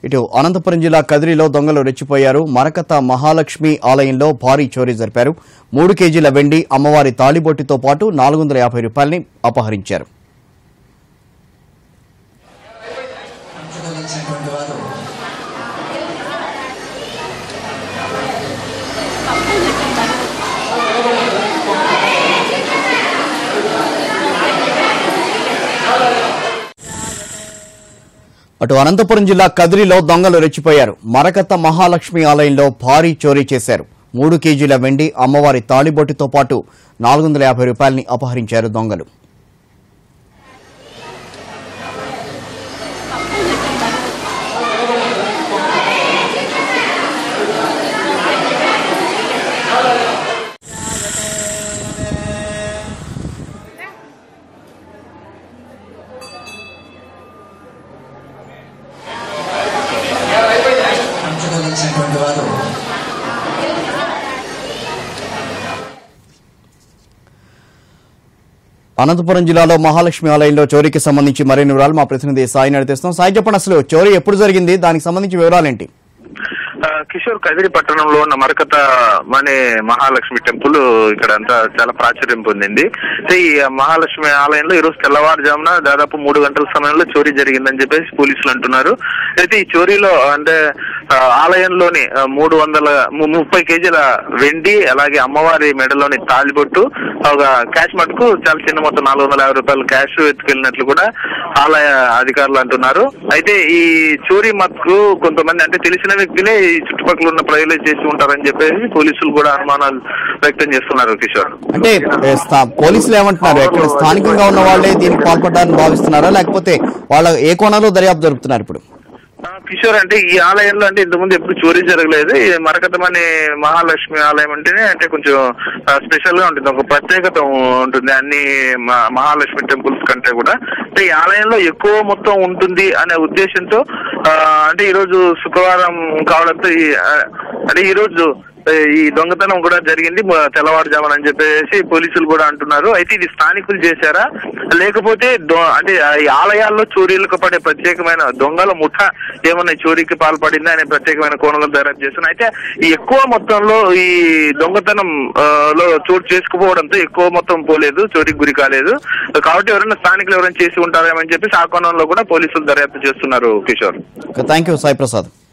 ఇటు అనంతపురం జిల్లా కదిరిలో దొంగలు రెచ్చిపోయారు మరకత మహాలక్ష్మి ఆలయంలో భారీ చోరీ జరిపారు మూడు కేజీల వెండి అమ్మవారి తాళిబొట్టితో పాటు నాలుగు వందల యాభై రూపాయలని అపహరించారు వచ్చినటువంటి వారు అటు అనంతపురం జిల్లా కదిరిలో దొంగలు రెచ్చిపోయారు మరకత మహాలక్ష్మి ఆలయంలో భారీ చోరీ చేశారు మూడు కేజీల వెండి అమ్మవారి తాళిబొట్టితో పాటు నాలుగు వందల యాభై రూపాయలని అపహరించారు దొంగలు మంచుగా వచ్చినటువంటి వారు అనంతపురం జిల్లాలో మహాలక్ష్మి ఆలయంలో చోరీకి సంబంధించి మరిన్ని వివరాలు మా ప్రతినిధి సాయి నడిపిస్తున్నాం సాయి చెప్పండి అసలు చోరీ ఎప్పుడు జరిగింది దానికి సంబంధించి వివరాలేంటి ఆ, కిషోర్ కదిరి పట్టణంలో ఉన్న మరకత అనే మహాలక్ష్మి టెంపుల్ ఇక్కడ అంతా చాలా ప్రాచుర్యం పొందింది అయితే ఈ మహాలక్ష్మి ఆలయంలో ఈరోజు తెల్లవారుజామున దాదాపు మూడు గంటల సమయంలో చోరీ జరిగిందని చెప్పేసి పోలీసులు అంటున్నారు అయితే ఈ చోరీలో అంటే ఆ, ఆలయంలోని ఆ, మూడు వందల ము- ముప్పై కేజీల వెండి అలాగే అమ్మవారి మెడలోని తాళిబొట్టు ఒక క్యాష్ మటుకు చాలా చిన్న మొత్తం నాలుగు వందల యాభై రూపాయలు క్యాష్ ఎత్తుకెళ్ళినట్లు కూడా ఆలయ అధికారులు అంటున్నారు అయితే ఈ చోరీ మటుకు కొంతమంది అంటే తెలిసిన వ్యక్తులే ఈ చుట్టుపక్కల ఉన్న ప్రజలే చేసి ఉంటారని చెప్పేసి పోలీసులు కూడా అనుమానాలు వ్యక్తం చేస్తున్నారు కిషోర్ అంటే ఏ, స్థా- పోలీసులు ఏమంటున్నారు ఎక్కడ స్థానికంగా ఉన్న వాళ్ళే దీనికి పాల్పడ్డారని భావిస్తున్నారా లేకపోతే వాళ్ళ ఏ కోణంలో దర్యాప్తు జరుపుతున్నారు ఇప్పుడు ఆ, కిషోర్ అంటే ఈ ఆలయంలో అంటే ఇంతకుముందు ఎప్పుడు చోరీ జరగలేదు ఈ మరకతం అనే మహాలక్ష్మి ఆలయం అంటేనే అంటే కొంచెం స్పెషల్ గా ఉంటుంది ఒక ప్రత్యేకత ఉంటుంది అన్ని మ- మహాలక్ష్మి టెంపుల్స్ కంటే కూడా అంటే ఈ ఆలయంలో ఎక్కువ మొత్తం ఉంటుంది అనే ఉద్దేశంతో ఆ, అంటే ఈ రోజు శుక్రవారం కావడంతో ఈ ఆ, అంటే ఈ రోజు ఆ, ఈ దొంగతనం కూడా జరిగింది మ- తెల్లవారుజామున అని చెప్పేసి పోలీసులు కూడా అంటున్నారు అయితే ఇది స్థానికులు చేశారా లేకపోతే దొ- అంటే ఆ ఈ ఆలయాల్లో చోరీలకు పడే ప్రత్యేకమైన దొంగల ముఠ ఏమన్నా ఈ చోరీకి పాల్పడిందా అనే ప్రత్యేకమైన కోణంలో దర్యాప్తు చేస్తున్నారు అయితే ఈ ఎక్కువ మొత్తంలో ఈ దొంగతనం ఆ, లో చోటు చేసుకుపోవడంతో ఎక్కువ మొత్తం పోలేదు చోరీకి గురి కాలేదు కాబట్టి ఎవరైనా స్థానికులు ఎవరైనా చేసి ఉంటారేమని చెప్పేసి ఆ కోణంలో కూడా పోలీసులు దర్యాప్తు చేస్తున్నారు కిషోర్ థ్యాంక్ యూ సాయి ప్రసాద్